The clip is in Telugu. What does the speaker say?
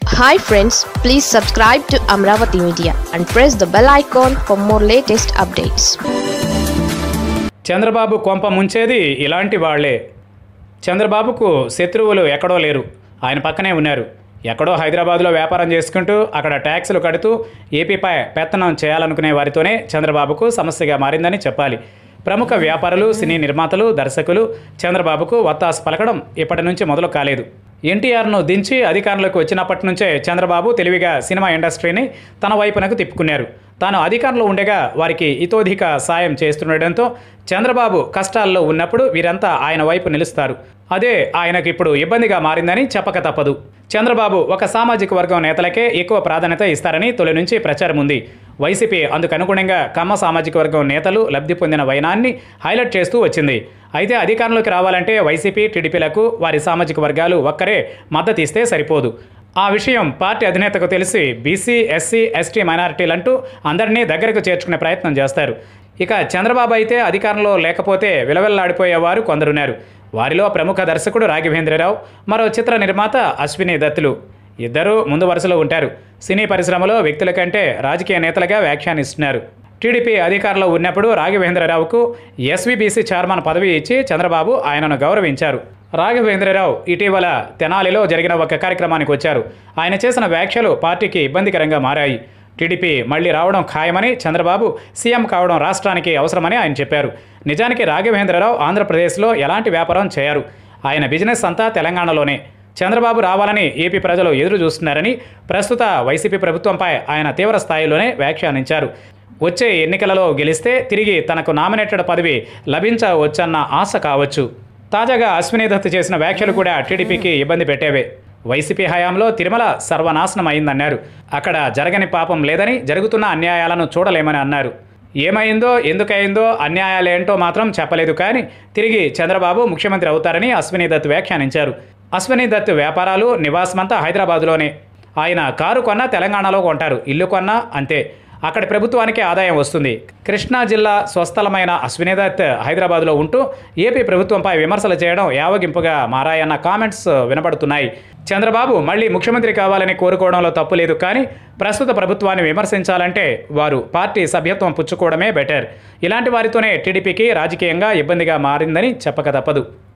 hi friends please subscribe to Amaravati media and press the bell icon for more latest updates Chandrababu కొంప ముంచేది ఇలాంటి వాళ్లే చంద్రబాబుకు శత్రువులు ఎక్కడో లేరు ఆయన పక్కనే ఉన్నారు ఎక్కడో హైదరాబాద్లో వ్యాపారం చేసుకుంటూ అక్కడ ట్యాక్సులు కడుతూ ఏపీపై పెత్తనం చేయాలనుకునే వారితోనే చంద్రబాబుకు సమస్యగా మారిందని చెప్పాలి ప్రముఖ వ్యాపారులు సినీ నిర్మాతలు దర్శకులు చంద్రబాబుకు వత్తాసు పలకడం ఇప్పటి నుంచి మొదలు కాలేదు ఎన్టీఆర్ను దించి అధికారంలోకి వచ్చినప్పటి నుంచే చంద్రబాబు తెలివిగా సినిమా ఇండస్ట్రీని తన వైపునకు తిప్పుకున్నారు తాను అధికారంలో ఉండగా వారికి ఇతోధిక సాయం చేస్తుండటంతో చంద్రబాబు కష్టాల్లో ఉన్నప్పుడు వీరంతా ఆయన వైపు నిలుస్తారు అదే ఆయనకు ఇప్పుడు ఇబ్బందిగా మారిందని చెప్పక తప్పదు చంద్రబాబు ఒక సామాజిక వర్గం నేతలకే ఎక్కువ ప్రాధాన్యత ఇస్తారని తొలి నుంచి ప్రచారం ఉంది వైసీపీ అందుకు అనుగుణంగా కమ్మ సామాజిక వర్గం నేతలు లబ్ధి పొందిన వైనాన్ని హైలైట్ చేస్తూ వచ్చింది అయితే అధికారంలోకి రావాలంటే వైసీపీ టీడీపీలకు వారి సామాజిక వర్గాలు ఒక్కరే మద్దతు ఇస్తే సరిపోదు ఆ విషయం పార్టీ అధినేతకు తెలిసి బీసీ ఎస్సీ ఎస్టీ మైనారిటీలంటూ అందరినీ దగ్గరకు చేర్చుకునే ప్రయత్నం చేస్తారు ఇక చంద్రబాబు అయితే అధికారంలో లేకపోతే విలవెల్లాడిపోయేవారు కొందరున్నారు వారిలో ప్రముఖ దర్శకుడు రాఘవేంద్రరావు మరో చిత్ర నిర్మాత అశ్విని దత్తులు ఇద్దరూ ముందు వరుసలో ఉంటారు సినీ పరిశ్రమలో వ్యక్తుల కంటే రాజకీయ నేతలుగా వ్యాఖ్యానిస్తున్నారు టీడీపీ అధికారంలో ఉన్నప్పుడు రాఘవేంద్రరావుకు ఎస్వీబీసీ చైర్మన్ పదవి ఇచ్చి చంద్రబాబు ఆయనను గౌరవించారు రాఘవేంద్రరావు ఇటీవల తెనాలిలో జరిగిన ఒక కార్యక్రమానికి వచ్చారు ఆయన చేసిన వ్యాఖ్యలు పార్టీకి ఇబ్బందికరంగా మారాయి టీడీపీ మళ్లీ రావడం ఖాయమని చంద్రబాబు సీఎం కావడం రాష్ట్రానికి అవసరమని ఆయన చెప్పారు నిజానికి రాఘవేంద్రరావు ఆంధ్రప్రదేశ్లో ఎలాంటి వ్యాపారం చేయరు ఆయన బిజినెస్ అంతా తెలంగాణలోనే చంద్రబాబు రావాలని ఏపీ ప్రజలు ఎదురు చూస్తున్నారని ప్రస్తుత వైసీపీ ప్రభుత్వంపై ఆయన తీవ్ర స్థాయిలోనే వ్యాఖ్యానించారు వచ్చే ఎన్నికలలో గెలిస్తే తిరిగి తనకు నామినేటెడ్ పదవి లభించవచ్చన్న ఆశ కావచ్చు తాజాగా అశ్విని దత్ చేసిన వ్యాఖ్యలు కూడా టీడీపీకి ఇబ్బంది పెట్టేవే వైసీపీ హయాంలో తిరుమల సర్వనాశనం అయిందన్నారు అక్కడ జరగని పాపం లేదని జరుగుతున్న అన్యాయాలను చూడలేమని అన్నారు ఏమైందో ఎందుకయిందో అన్యాయాలేంటో మాత్రం చెప్పలేదు కానీ తిరిగి చంద్రబాబు ముఖ్యమంత్రి అవుతారని అశ్విని దత్ వ్యాఖ్యానించారు అశ్విని దత్ వ్యాపారాలు నివాసమంతా హైదరాబాదులోనే ఆయన కారు కొన్నా తెలంగాణలో కొంటారు ఇల్లు కొన్నా అంతే అక్కడి ప్రభుత్వానికి ఆదాయం వస్తుంది కృష్ణా జిల్లా స్వస్థలమైన అశ్వినిదత్ హైదరాబాద్లో ఉంటూ ఏపీ ప్రభుత్వంపై విమర్శలు చేయడం యావగింపుగా మారాయన్న కామెంట్స్ వినపడుతున్నాయి చంద్రబాబు మళ్ళీ ముఖ్యమంత్రి కావాలని కోరుకోవడంలో తప్పు లేదు కానీ ప్రస్తుత ప్రభుత్వాన్ని విమర్శించాలంటే వారు పార్టీ సభ్యత్వం పుచ్చుకోవడమే బెటర్ ఇలాంటి వారితోనే టీడీపీకి రాజకీయంగా ఇబ్బందిగా మారిందని చెప్పక తప్పదు